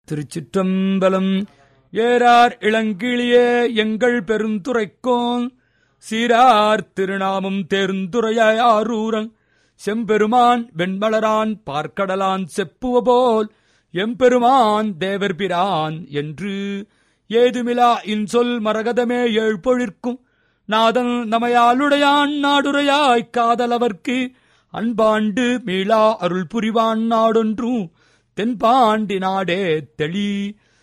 திருச்சிற்றம்பலம் ஏறார் இளங்கிளியே எங்கள் பெருந்துரைக்கோன் சீரார் திருநாமம் தேர்ந்துரையாய் ஆரூரன் செம்பெருமான் வெண்மலரான் பார்க்கடலான் செப்புவ போல் எம்பெருமான் தேவர் பிரான் என்று ஏதுமிலா இன்சொல் மரகதமே ஏழ்பொழிற்கும் நாதன் நமையாளுடையான் நாடுரையாய்க் காதலவர்க்கு அன்பாண்டு மீளா அருள் புரிவான் நாடொன்றும் தென்பாண்டி நாடே தெளி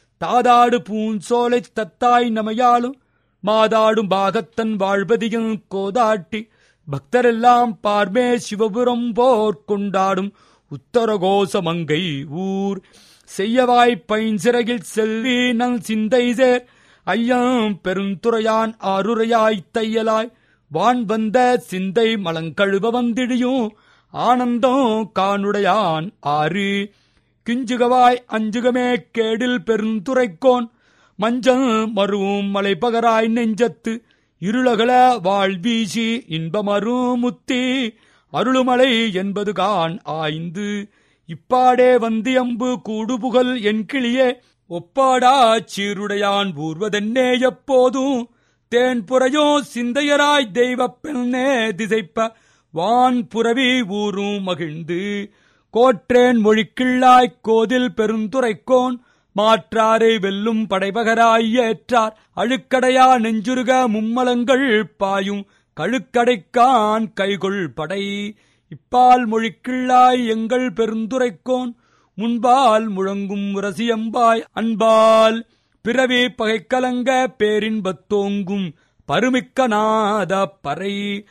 தாதாடு பூஞ்சோலைத் தத்தாய் நமையாலும் மாதாடும் பாகத்தன் வாழ்வதியும் கோதாட்டி பக்தரெல்லாம் பார்மே சிவபுரம் போர் கொண்டாடும் உத்தரகோச மங்கை ஊர் செய்யவாய் பைஞ்சிறகில் செல்வி நல் சிந்தை சேர் ஐயம் பெருந்துறையான் ஆருரையாய் தையலாய் வான் வந்த சிந்தை மலங்கழுவ வந்திடியும் ஆனந்தம் காணுடையான் ஆறு கிஞ்சுகவாய் அஞ்சுகமே கேடில் பெருந்துரைக்கோன் மஞ்சள் மருவும் மலைப்பகராய் நெஞ்சத்து இருளகல வாழ்வீசி இன்பமரும் முத்தி அருளுமலை என்பது கான் ஆய்ந்து இப்பாடே வந்தியம்பு கூடுபுகழ் என் கிளியே ஒப்பாடா சீருடையான் ஊர்வதென்னே எப்போதும் தேன் புறையோ சிந்தையராய் தெய்வப் பெண்ணே திசைப்ப வான் புறவி ஊரும் மகிழ்ந்து கோற்றேன் மொழிக்கிள்ளாய்க் கோதில் பெருந்துரைக்கோன் மாற்றாரை வெல்லும் படைபகராய் ஏற்றார் அழுக்கடையா நெஞ்சுருக மும்மலங்கள் பாயும் கழுக்கடைக்கான் கைகொள் படை இப்பால் மொழிக்கிள்ளாய் எங்கள் பெருந்துரைக்கோன் முன்பால் முழங்கும் ரசியம்பாய் அன்பால் பிறவி பகைக்கலங்க பேரின்பத்தோங்கும் பருமிக்க நாத பறை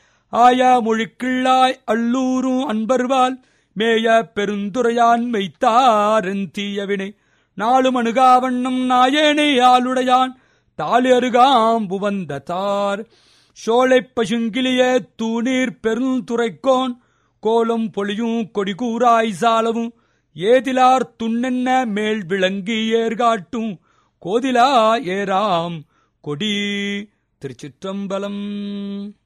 ஆயா மொழிக்கிள்ளாய் அள்ளூரும் அன்பர்வால் மேய பெருந்துரையான் மெய்த்தாரன் தீயவினை நாளும் அணுகாவண்ணம் நாயேனை ஆளுடையான் தாலி அருகாம்பு வந்த தார் சோலைப் பசுங்கிலிய தூணீர் பெருந்துரைக்கோன் கோலம் பொழியும் கொடிகூராய் சாலவும் ஏதிலார் துண்ணென்ன மேல் விளங்கி ஏர்காட்டும் கோதிலா ஏராம் கொடி திருச்சிற்றம்பலம்